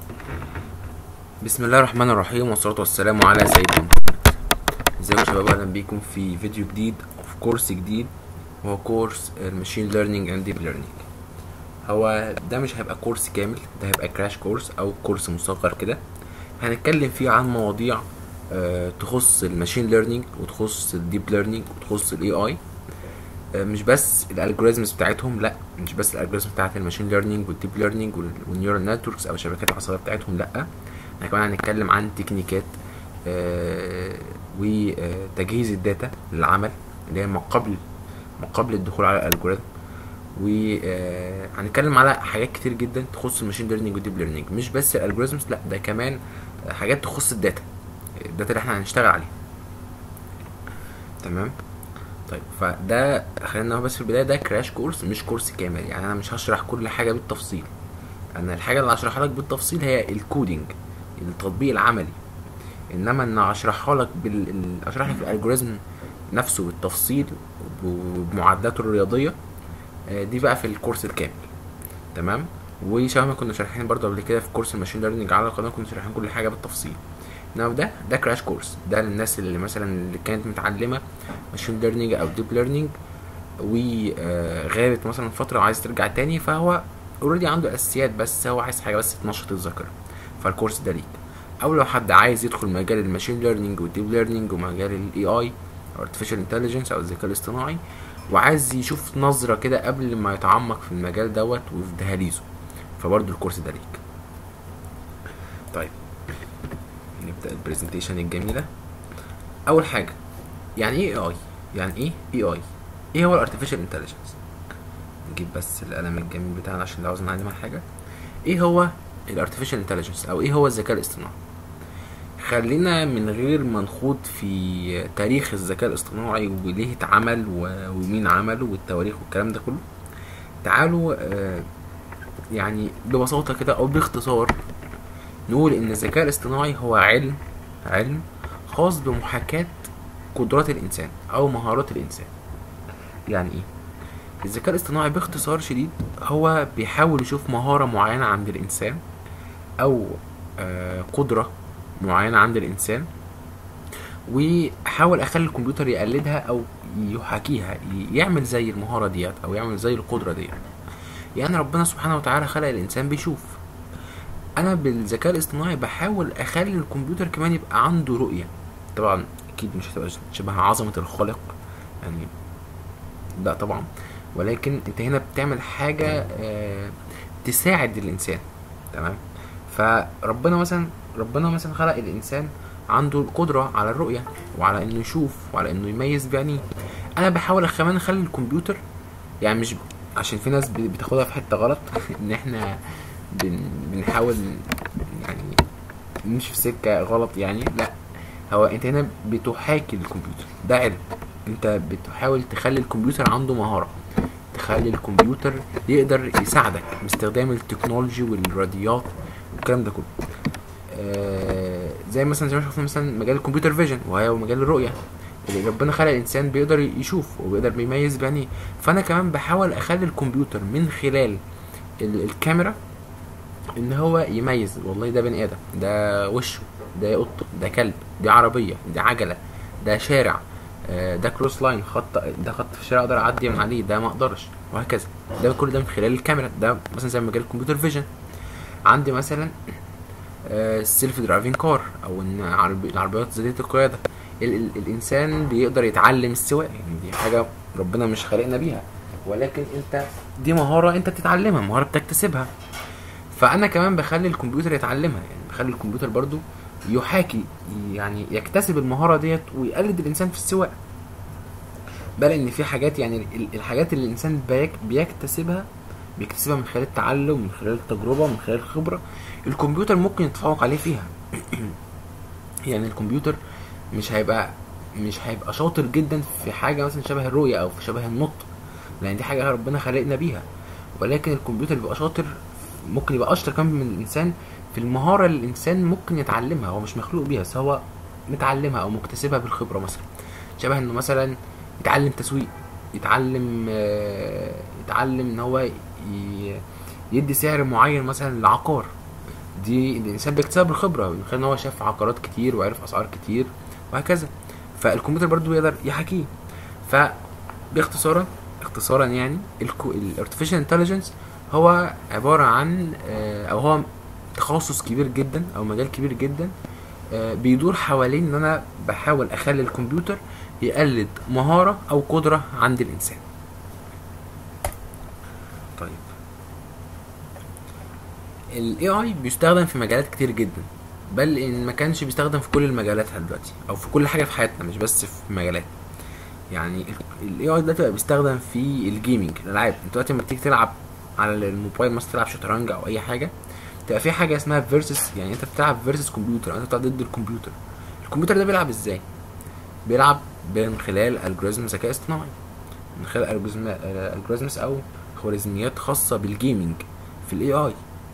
بسم الله الرحمن الرحيم والصلاة والسلام على سيدنا محمد ازيكم يا شباب اهلا بيكم في فيديو جديد في كورس جديد وهو كورس الماشين ليرنينج اند ديب ليرنينج هو ده مش هيبقى كورس كامل ده هيبقى كراش كورس او كورس مصغر كده هنتكلم فيه عن مواضيع آه، تخص الماشين ليرنينج وتخص الديب ليرنينج وتخص الاي اي مش بس الالجوريزمز بتاعتهم لا مش بس الالجوريزمز بتاعت الماشين ليرنينج والديب ليرنينج والنيورال نتوركس او شبكات العصبيه بتاعتهم لا احنا كمان هنتكلم عن تكنيكات آه، وتجهيز الداتا للعمل اللي هي ما قبل ما قبل الدخول على الالجوريزم وهنتكلم على حاجات كتير جدا تخص الماشين ليرنينج والديب ليرنينج مش بس الالجوريزمز لا ده كمان حاجات تخص الداتا الداتا اللي احنا هنشتغل عليها تمام طيب فده خلينا نقول بس في البدايه ده كراش كورس مش كورس كامل يعني انا مش هشرح كل حاجه بالتفصيل انا الحاجه اللي هشرحها لك بالتفصيل هي الكودينج التطبيق العملي انما ان اشرحها لك بال ال- اشرح لك الالجوريزم نفسه بالتفصيل وبمعادلاته الرياضيه آه، دي بقى في الكورس الكامل تمام وشبه ما كنا شارحين برضه قبل كده في كورس الماشين ليرنينج على القناه كنا شارحين كل حاجه بالتفصيل انما ده ده كراش كورس ده للناس اللي مثلا اللي كانت متعلمه ماشين ليرنينج او ديب ليرنينج وغابت مثلا فتره وعايز ترجع تاني فهو اوريدي عنده اساسيات بس هو عايز حاجه بس تنشط الذاكره فالكورس ده ليك او لو حد عايز يدخل مجال الماشين ليرنينج والديب ليرنينج ومجال الاي اي artificial intelligence او الذكاء الاصطناعي وعايز يشوف نظرة كده قبل ما يتعمق في المجال دوت وفي دهاليزه فبرضه الكورس ده ليك طيب نبدأ البرزنتيشن الجميلة أول حاجة يعني ايه اي يعني ايه اي اي ايه هو الارتفيشال انتليجنس نجيب بس القلم الجميل بتاعنا عشان لو عاوزين نعلم على حاجة ايه هو الارتفيشال انتليجنس او ايه هو الذكاء الاصطناعي خلينا من غير ما نخوض في تاريخ الذكاء الاصطناعي وليه اتعمل و- ومين عمله والتواريخ والكلام ده كله تعالوا آه، يعني ببساطة كده أو باختصار نقول إن الذكاء الاصطناعي هو علم علم خاص بمحاكاة قدرات الإنسان أو مهارات الإنسان يعني إيه؟ الذكاء الاصطناعي باختصار شديد هو بيحاول يشوف مهارة معينة عند الإنسان أو آه، قدرة معينة عند الإنسان وحاول أخلي الكمبيوتر يقلدها أو يحاكيها ي- يعمل زي المهارة ديت أو يعمل زي القدرة ديت يعني ربنا سبحانه وتعالى خلق الإنسان بيشوف أنا بالذكاء الاصطناعي بحاول أخلي الكمبيوتر كمان يبقى عنده رؤية طبعا أكيد مش هتبقى شبه عظمة الخالق يعني لا طبعا ولكن انت هنا بتعمل حاجة آه، تساعد الإنسان تمام فربنا مثلا ربنا مثلا خلق الإنسان عنده القدرة على الرؤية وعلى إنه يشوف وعلى إنه يميز بعينيه أنا بحاول كمان أخلي الكمبيوتر يعني مش عشان في ناس بتاخدها في حتة غلط إن إحنا بن بنحاول يعني نمشي في سكة غلط يعني لا هو انت هنا بتحاكي الكمبيوتر ده علم انت بتحاول تخلي الكمبيوتر عنده مهارة تخلي الكمبيوتر يقدر يساعدك باستخدام التكنولوجي والراديات والكلام ده كله آه زي مثلا زي ما شفنا مثلا مجال الكمبيوتر فيجن وهي مجال الرؤية اللي ربنا خلق الانسان بيقدر يشوف وبيقدر بيميز بعينيه فانا كمان بحاول اخلي الكمبيوتر من خلال ال- الكاميرا ان هو يميز والله ده بني ادم ده وشه ده قطه ده كلب دي عربيه دي عجله ده شارع آه، ده كروس لاين خط ده خط في الشارع اقدر اعدي من عليه ده ما اقدرش وهكذا ده كل ده من خلال الكاميرا ده مثلا زي مجال الكمبيوتر فيجن عندي مثلا السيلف درايفنج كار او ان عربي- العربيات ذاتيه القياده ال ال الانسان بيقدر يتعلم السواقه يعني دي حاجه ربنا مش خالقنا بيها ولكن انت دي مهاره انت بتتعلمها مهاره بتكتسبها فانا كمان بخلي الكمبيوتر يتعلمها يعني بخلي الكمبيوتر برضو يحاكي يعني يكتسب المهاره ديت ويقلد الانسان في السواقه بل ان في حاجات يعني ال- الحاجات اللي الانسان بيك- بيكتسبها بيكتسبها من خلال التعلم من خلال التجربه من خلال الخبره الكمبيوتر ممكن يتفوق عليه فيها يعني الكمبيوتر مش هيبقى مش هيبقى شاطر جدا في حاجه مثلا شبه الرؤيه او في شبه النطق لان دي حاجه ربنا خلقنا بيها ولكن الكمبيوتر بيبقى شاطر ممكن يبقى اشطر كمان من الانسان في المهاره اللي الانسان ممكن يتعلمها هو مش مخلوق بيها بس هو متعلمها او مكتسبها بالخبره مثلا شبه انه مثلا يتعلم تسويق يتعلم آه، يتعلم ان هو ي- يدي سعر معين مثلا لعقار دي الانسان بيكتسبها بالخبره من خلال ان هو شاف عقارات كتير وعرف اسعار كتير وهكذا فالكمبيوتر برضو يقدر يحاكيه فباختصارا اختصارا يعني الارتفيشال انتليجنس هو عباره عن آه، او هو تخصص كبير جدا او مجال كبير جدا آه، بيدور حوالين ان انا بحاول اخلي الكمبيوتر يقلد مهاره او قدره عند الانسان طيب الاي اي بيستخدم في مجالات كتير جدا بل ان ما كانش بيستخدم في كل المجالات دلوقتي او في كل حاجه في حياتنا مش بس في مجالات يعني الاي اي دلوقتي بقى بيستخدم في الجيمنج الالعاب انت دلوقتي لما تيجي تلعب على الموبايل مثلا تلعب شطرنج او اي حاجه تبقى في حاجه اسمها فيرسس يعني انت بتلعب فيرسس كمبيوتر انت بتلعب ضد الكمبيوتر الكمبيوتر ده بيلعب ازاي بيلعب من خلال الجوريزم ذكاء اصطناعي من خلال الجوريزمز او خوارزميات خاصه بالجيمنج في الاي اي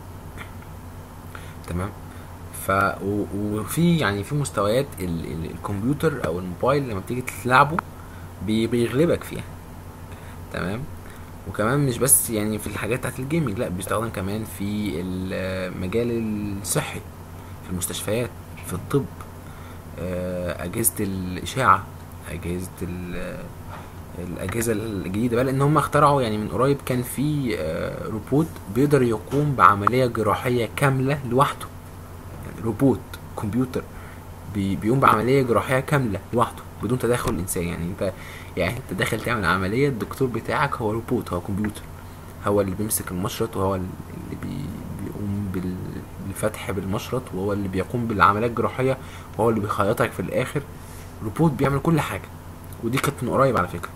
تمام ف وفي يعني في مستويات ال... ال... الكمبيوتر او الموبايل لما بتيجي تلعبه بي... بيغلبك فيها تمام وكمان مش بس يعني في الحاجات بتاعت الجيمنج لا بيستخدم كمان في المجال الصحي في المستشفيات في الطب آه، اجهزه الاشاعه اجهزه الاجهزه الجديده بل ان هم اخترعوا يعني من قريب كان في آه، روبوت بيقدر يقوم بعمليه جراحيه كامله لوحده يعني روبوت كمبيوتر بيقوم بعمليه جراحيه كامله لوحده بدون تدخل الانسان يعني انت يعني انت داخل تعمل عمليه الدكتور بتاعك هو روبوت هو كمبيوتر هو اللي بيمسك المشرط وهو اللي بي بيقوم بالفتح بالمشرط وهو اللي بيقوم بالعمليات الجراحيه وهو اللي بيخيطك في الاخر روبوت بيعمل كل حاجه ودي كانت من قريب على فكره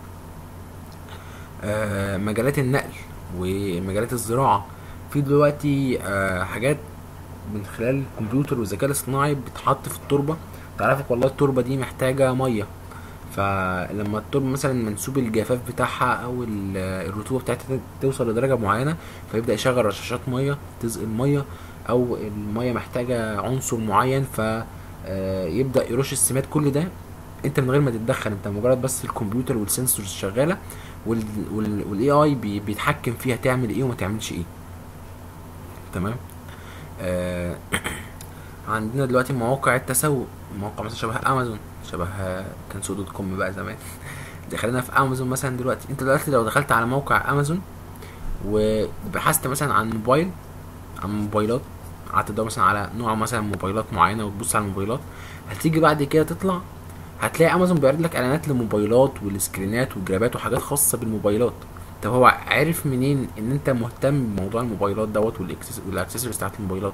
آه مجالات النقل ومجالات الزراعه في دلوقتي آه حاجات من خلال الكمبيوتر والذكاء الاصطناعي بتحط في التربه تعرفك والله التربه دي محتاجه ميه فلما التربه مثلا منسوب الجفاف بتاعها او الرطوبه بتاعتها توصل لدرجه معينه فيبدا يشغل رشاشات ميه تزق الميه او الميه محتاجه عنصر معين ف آه، يبدا يرش السمات كل ده انت من غير ما تتدخل انت مجرد بس الكمبيوتر والسنسورز شغاله والاي اي بيتحكم فيها تعمل ايه وما تعملش ايه تمام آه عندنا دلوقتي مواقع التسوق مواقع مثلا شبه امازون شبه كان سو دوت كوم بقى زمان دخلنا في امازون مثلا دلوقتي انت دلوقتي لو دخلت على موقع امازون وبحثت مثلا عن موبايل عن موبايلات قعدت تدور مثلا على نوع مثلا موبايلات معينه وتبص على الموبايلات هتيجي بعد كده تطلع هتلاقي امازون بيعرض لك اعلانات للموبايلات والسكرينات والجرابات وحاجات خاصه بالموبايلات طب هو عارف منين ان انت مهتم بموضوع الموبايلات دوت والاكسسوارز بتاعت الموبايلات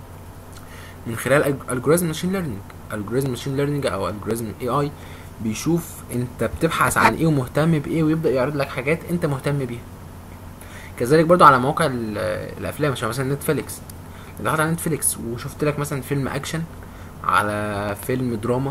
من خلال الجوريزم ماشين ليرنينج الجوريزم ماشين ليرنينج او الجوريزم اي اي بيشوف انت بتبحث عن ايه ومهتم بايه ويبدا يعرض لك حاجات انت مهتم بيها كذلك برضو على مواقع الافلام عشان مثلا نتفليكس دخلت على نتفليكس وشفت لك مثلا فيلم اكشن على فيلم دراما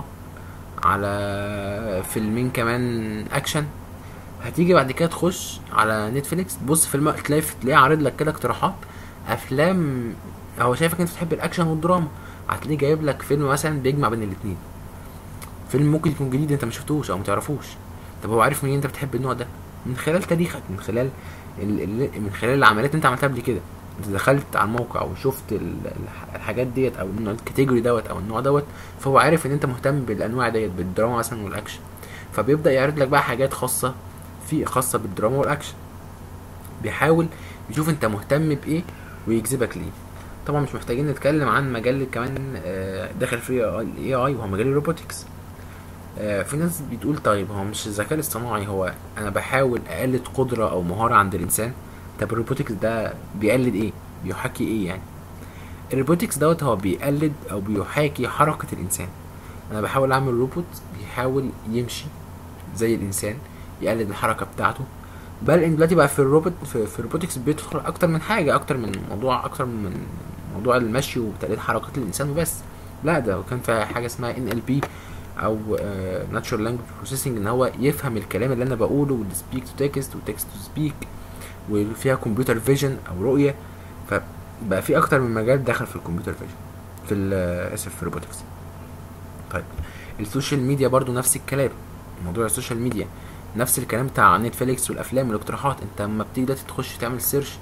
على فيلمين كمان اكشن هتيجي بعد كده تخش على نتفليكس تبص في الم... تلاقي تلاقيه عارض لك كده اقتراحات افلام هو شايفك انت بتحب الاكشن والدراما هتلاقيه جايب لك فيلم مثلا بيجمع بين الاثنين فيلم ممكن يكون جديد انت ما شفتوش او ما تعرفوش طب هو عارف منين انت بتحب النوع ده من خلال تاريخك من خلال ال... من خلال العمليات اللي انت عملتها قبل كده انت دخلت على الموقع وشفت الحاجات ديت او الكاتيجوري دوت او النوع دوت فهو عارف ان انت مهتم بالانواع ديت بالدراما مثلا والاكشن فبيبدا يعرض لك بقى حاجات خاصه في خاصه بالدراما والاكشن بيحاول يشوف انت مهتم بايه ويجذبك ليه طبعا مش محتاجين نتكلم عن مجال كمان آه، داخل فيه الاي اي وهو مجال الروبوتكس آه، في ناس بتقول طيب هو مش الذكاء الاصطناعي هو انا بحاول اقلد قدره او مهاره عند الانسان طب الروبوتكس ده بيقلد ايه بيحاكي ايه يعني الروبوتكس دوت هو بيقلد او بيحاكي حركه الانسان انا بحاول اعمل روبوت بيحاول يمشي زي الانسان يقلد الحركه بتاعته بل ان دلوقتي بقى في الروبوت في, في الروبوتكس بيدخل اكتر من حاجه اكتر من موضوع اكتر من موضوع المشي وتقليد حركات الانسان وبس لا ده كان في حاجه اسمها ان ال بي او ناتشورال لانجوج بروسيسنج ان هو يفهم الكلام اللي انا بقوله والسبيك تو تكست وتكست تو سبيك وفيها كمبيوتر فيجن او رؤيه فبقى في اكتر من مجال دخل في الكمبيوتر فيجن في اسف في الروبوتكس طيب السوشيال ميديا برضو نفس الكلام موضوع السوشيال ميديا نفس الكلام بتاع نتفليكس والافلام والاقتراحات انت لما بتيجي دلوقتي تخش تعمل سيرش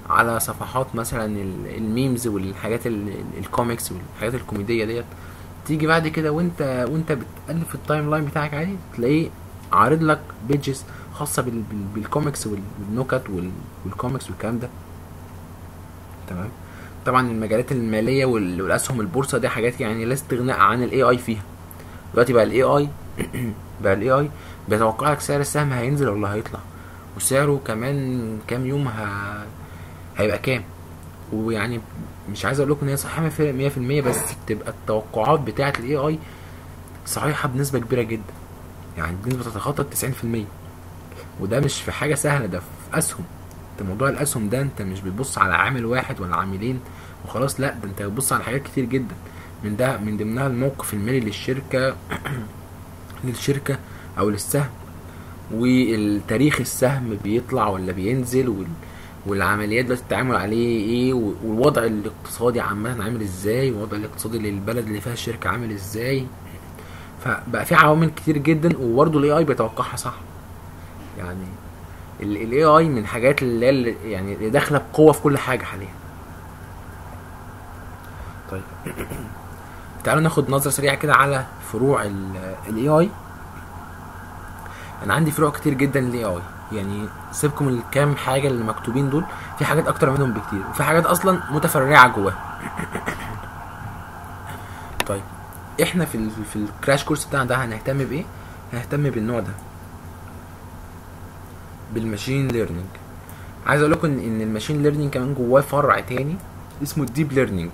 على صفحات مثلا ال- الميمز والحاجات ال- ال- الكوميكس والحاجات الكوميديه ديت تيجي بعد كده وانت وانت بتقلب في التايم لاين بتاعك عادي تلاقيه عارض لك بيجز خاصه بال بال بالكوميكس وال- والنكت وال- والكوميكس والكلام ده تمام طبعا المجالات الماليه وال- والاسهم البورصه دي حاجات يعني لا استغناء عن الاي اي فيها دلوقتي بقى الاي اي بقى الاي اي بيتوقع لك سعر السهم هينزل ولا هيطلع وسعره كمان كام يوم ه... هيبقى كام ويعني مش عايز اقول لكم ان هي صحيحه 100% بس بتبقى التوقعات بتاعه الاي اي صحيحه بنسبه كبيره جدا يعني بنسبه تتخطى ال 90% وده مش في حاجه سهله ده في اسهم انت موضوع الاسهم ده انت مش بتبص على عامل واحد ولا عاملين وخلاص لا ده انت بتبص على حاجات كتير جدا من ده من ضمنها الموقف المالي للشركه للشركه او للسهم والتاريخ السهم بيطلع ولا بينزل وال... والعمليات دلوقتي التعامل عليه ايه و- والوضع الاقتصادي عامة عامل ازاي والوضع الاقتصادي للبلد اللي فيها الشركة عامل ازاي فبقى في عوامل كتير جدا وبرضه الاي اي بيتوقعها صح يعني الاي اي من الحاجات اللي اللي- يعني اللي داخله بقوه في كل حاجه حاليا طيب تعالوا ناخد نظره سريعه كده على فروع الاي اي انا عندي فروع كتير جدا للاي اي يعني سيبكم الكام حاجه اللي مكتوبين دول في حاجات اكتر منهم بكتير وفي حاجات اصلا متفرعه جواها طيب احنا في ال في الكراش كورس بتاعنا ده هنهتم بايه هنهتم بالنوع ده بالماشين ليرنينج عايز اقول لكم ان إن الماشين ليرنينج كمان جواه فرع تاني اسمه الديب ليرنينج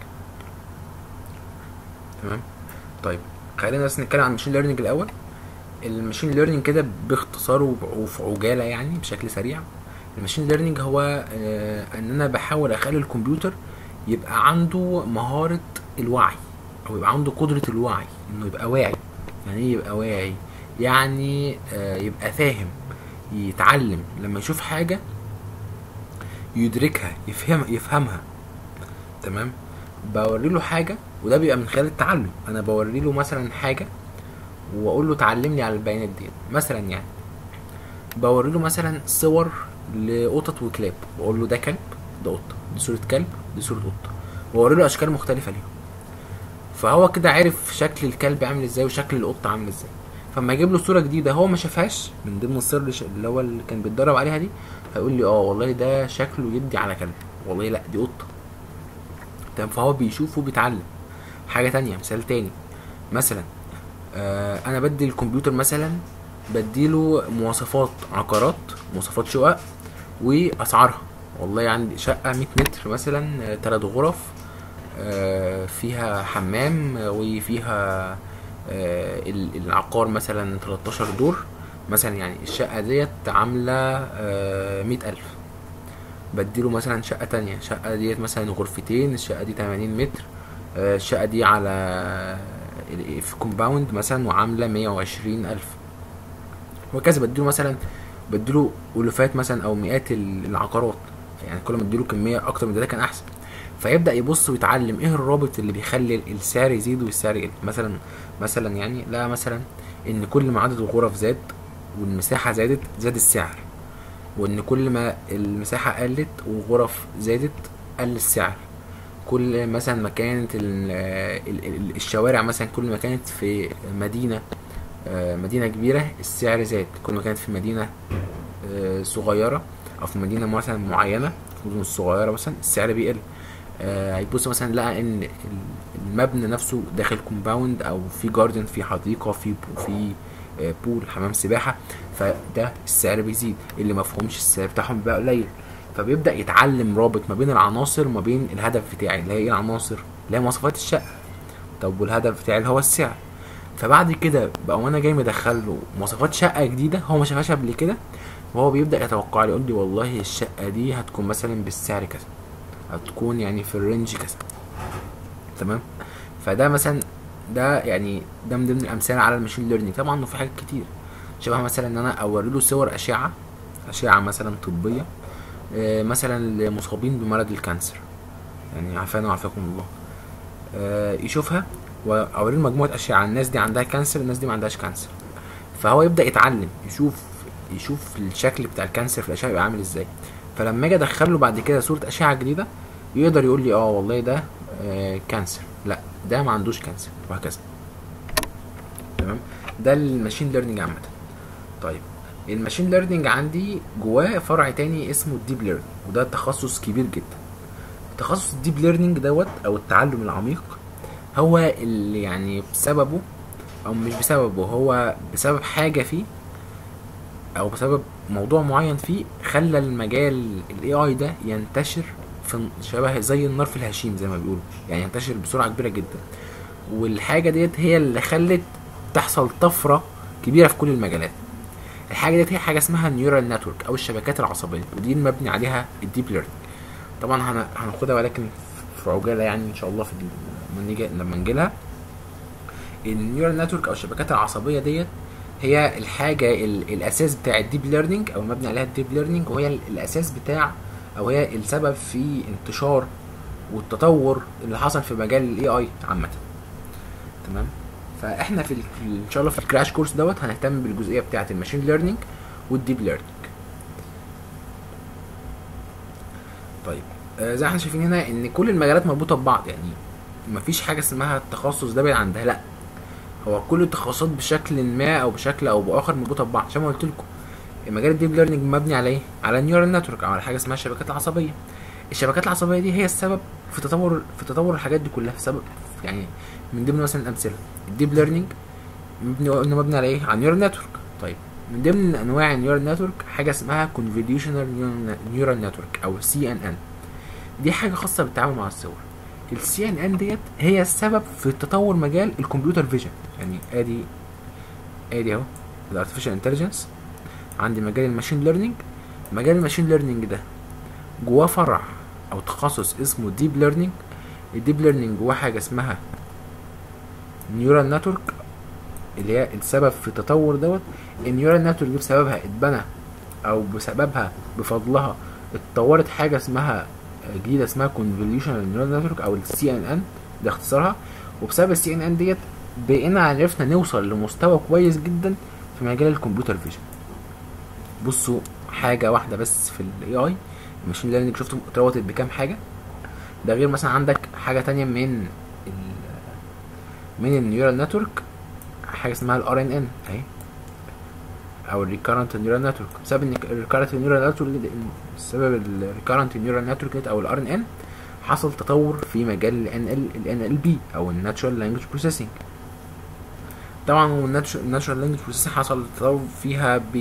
تمام طيب خلينا بس نتكلم عن الماشين ليرنينج الاول الماشين ليرنينج كده باختصار وب- وفي عجاله يعني بشكل سريع الماشين ليرنينج هو آه ان انا بحاول اخلي الكمبيوتر يبقى عنده مهاره الوعي او يبقى عنده قدره الوعي انه يبقى واعي يعني ايه يبقى واعي يعني آه يبقى فاهم يتعلم لما يشوف حاجه يدركها يفهم يفهمها تمام بوري له حاجه وده بيبقى من خلال التعلم انا بوري له مثلا حاجه واقول له تعلمني على البيانات دي مثلا يعني بوري له مثلا صور لقطط وكلاب واقول له ده كلب ده قطه دي صوره كلب دي صوره قطه واوري له اشكال مختلفه ليهم فهو كده عارف شكل الكلب عامل ازاي وشكل القطه عامل ازاي فلما اجيب له صوره جديده هو ما شافهاش من ضمن الصور اللي ش- اللي هو اللي كان بيتدرب عليها دي هيقول لي اه والله ده شكله يدي على كلب والله لا دي قطه تمام فهو بيشوف وبيتعلم حاجه تانية مثال تاني مثلا آه انا بدي الكمبيوتر مثلا بديله مواصفات عقارات مواصفات شقق واسعارها والله عندي شقه 100 متر مثلا ثلاث غرف آه، فيها حمام آه، وفيها آه، ال- العقار مثلا 13 دور مثلا يعني الشقة ديت عاملة مئة ألف بديله مثلا شقة تانية الشقة ديت مثلا غرفتين الشقة دي 80 متر آه، الشقة دي على ال- في كومباوند مثلا وعاملة 120 ألف وهكذا بديله مثلا بديله ألوفات مثلا أو مئات ال- العقارات يعني كل ما اديله كمية أكتر من ده كان أحسن فيبدا يبص ويتعلم ايه الرابط اللي بيخلي السعر يزيد والسعر يقل مثلا مثلا يعني لا مثلا ان كل ما عدد الغرف زاد والمساحه زادت زاد السعر وان كل ما المساحه قلت والغرف زادت قل السعر كل مثلا ما كانت ال- ال- ال- الشوارع مثلا كل ما كانت في مدينه آه، مدينه كبيره السعر زاد كل ما كانت في مدينه آه، صغيره او في مدينه مثلا معينه في المدن الصغيره مثلا السعر بيقل آه، هيبص مثلا لقى ان ال- المبنى نفسه داخل كومباوند او في جاردن في حديقه في بو في آه، بول حمام سباحه فده السعر بيزيد اللي مفهومش السعر بتاعهم بيبقى قليل فبيبدا يتعلم رابط ما بين العناصر وما بين الهدف بتاعي اللي هي ايه العناصر اللي هي مواصفات الشقه طب والهدف بتاعي اللي هو السعر فبعد كده بقى وانا جاي مدخل له مواصفات شقه جديده هو ما شافهاش قبل كده وهو بيبدا يتوقع لي يقول لي والله الشقه دي هتكون مثلا بالسعر كذا هتكون يعني في الرينج كذا تمام فده مثلا ده يعني ده من ضمن الامثله على الماشين ليرنينج طبعا انه في حاجات كتير شبه مثلا ان انا اوري له صور اشعه اشعه مثلا طبيه آه، مثلا لمصابين بمرض الكانسر يعني عافانا وعافاكم الله آه، يشوفها واوري له مجموعه اشعه الناس دي عندها كانسر الناس دي ما عندهاش كانسر فهو يبدا يتعلم يشوف يشوف الشكل بتاع الكانسر في الاشعه يبقى عامل ازاي فلما اجي ادخل له بعد كده صوره اشعه جديده يقدر يقول لي اه والله ده آه كانسر لا ده ما عندوش كانسر وهكذا تمام ده الماشين ليرنينج عامه طيب الماشين ليرنينج عندي جواه فرع تاني اسمه الديب ليرنينج وده تخصص كبير جدا تخصص الديب ليرنينج دوت او التعلم العميق هو اللي يعني بسببه او مش بسببه هو بسبب حاجه فيه او بسبب موضوع معين فيه خلى المجال الاي اي ده ينتشر في شبه زي النار في الهشيم زي ما بيقولوا يعني ينتشر بسرعه كبيره جدا والحاجه ديت هي اللي خلت تحصل طفره كبيره في كل المجالات الحاجه ديت هي حاجه اسمها النيورال نتورك او الشبكات العصبيه ودي المبني عليها الديب ليرنينج طبعا هن- هناخدها ولكن في عجاله يعني ان شاء الله في ال- لما نيجي لما نجي لها النيورال نتورك او الشبكات العصبيه ديت هي الحاجه ال- الاساس بتاع الديب ليرنينج او المبني عليها الديب ليرنينج وهي ال- الاساس بتاع او هي السبب في انتشار والتطور اللي حصل في مجال الاي اي عامه تمام فاحنا في ال- في ال- ان شاء الله في الكراش كورس دوت هنهتم بالجزئيه بتاعه الماشين ليرنينج والديب ليرنينج طيب آه، زي ما احنا شايفين هنا ان كل المجالات مربوطه ببعض يعني مفيش حاجه اسمها التخصص ده بعيد عن ده لا هو كل التخصصات بشكل ما او بشكل او باخر مربوطه ببعض عشان ما قلت لكم مجال الديب ليرنينج مبني على ايه على النيورال نتورك او على حاجه اسمها الشبكات العصبيه الشبكات العصبيه دي هي السبب في تطور في تطور الحاجات دي كلها في سبب يعني من ضمن مثلا الامثله الديب ليرنينج مبني قلنا مبني على ايه على النيورال نتورك طيب من ضمن انواع النيورال نتورك حاجه اسمها convolutional neural network او سي ان ان دي حاجه خاصه بالتعامل مع الصور السي ان ان ديت هي السبب في تطور مجال الكمبيوتر فيجن يعني ادي ادي اهو الارتفيشال انتليجنس عندي مجال الماشين ليرنينج مجال الماشين ليرنينج ده جواه فرع او تخصص اسمه ديب ليرنينج الديب ليرنينج جواه حاجه اسمها نيورال نتورك اللي هي السبب في التطور دوت النيورال نتورك دي بسببها اتبنى او بسببها بفضلها اتطورت حاجه اسمها جديده اسمها كونفوليوشنال نيورال نتورك او السي ان ان ده اختصارها وبسبب السي ان ان ديت بقينا عرفنا نوصل لمستوى كويس جدا في مجال الكمبيوتر فيجن بصوا حاجه واحده بس في الاي اي الماشين ليرنينج شفتوا اتربطت بكام حاجه ده غير مثلا عندك حاجه تانية من ال من النيورال نتورك حاجه اسمها الار ان ان اهي او الريكارنت نيورال نتورك بسبب ان الريكارنت نيورال نتورك بسبب الريكارنت نيورال نتورك او الار ان ان حصل تطور في مجال ال ان ال ال ان ال بي او الناتشورال لانجوج بروسيسنج طبعا الناتشورال لانجوج بروسيسنج حصل تطور فيها ب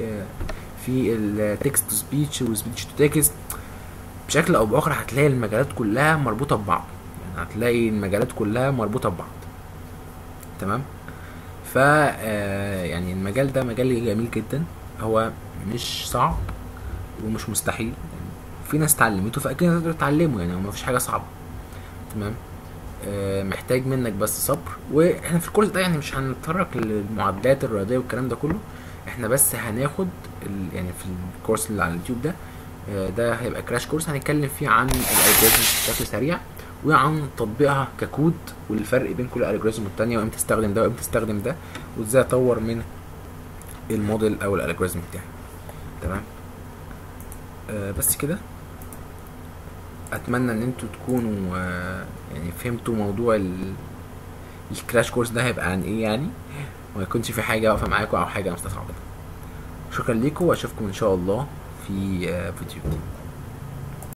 في التكست تو سبيتش والسبيتش تو تكست بشكل او باخر هتلاقي المجالات كلها مربوطه ببعض يعني هتلاقي المجالات كلها مربوطه ببعض تمام ف آه، يعني المجال ده مجال جميل جدا هو مش صعب ومش مستحيل يعني في ناس اتعلمته فاكيد تقدر تتعلمه يعني هو مفيش حاجه صعبه تمام آه، محتاج منك بس صبر واحنا في الكورس ده يعني مش هنتطرق للمعادلات الرياضيه والكلام ده كله احنا بس هناخد ال... يعني في الكورس اللي على اليوتيوب ده آه، ده هيبقى كراش كورس هنتكلم فيه عن الالجوريزم بشكل سريع وعن تطبيقها ككود والفرق بين كل الالجوريزم والتانية وامتى تستخدم ده وامتى تستخدم ده وازاي اطور من الموديل او الالجوريزم بتاعي تمام آه بس كده اتمنى ان انتوا تكونوا آه يعني فهمتوا موضوع ال... الكراش كورس ده هيبقى عن ايه يعني وما يكونش في حاجه واقفه معاكم او حاجه مستصعبه شكرا ليكم واشوفكم ان شاء الله في آه فيديو جديد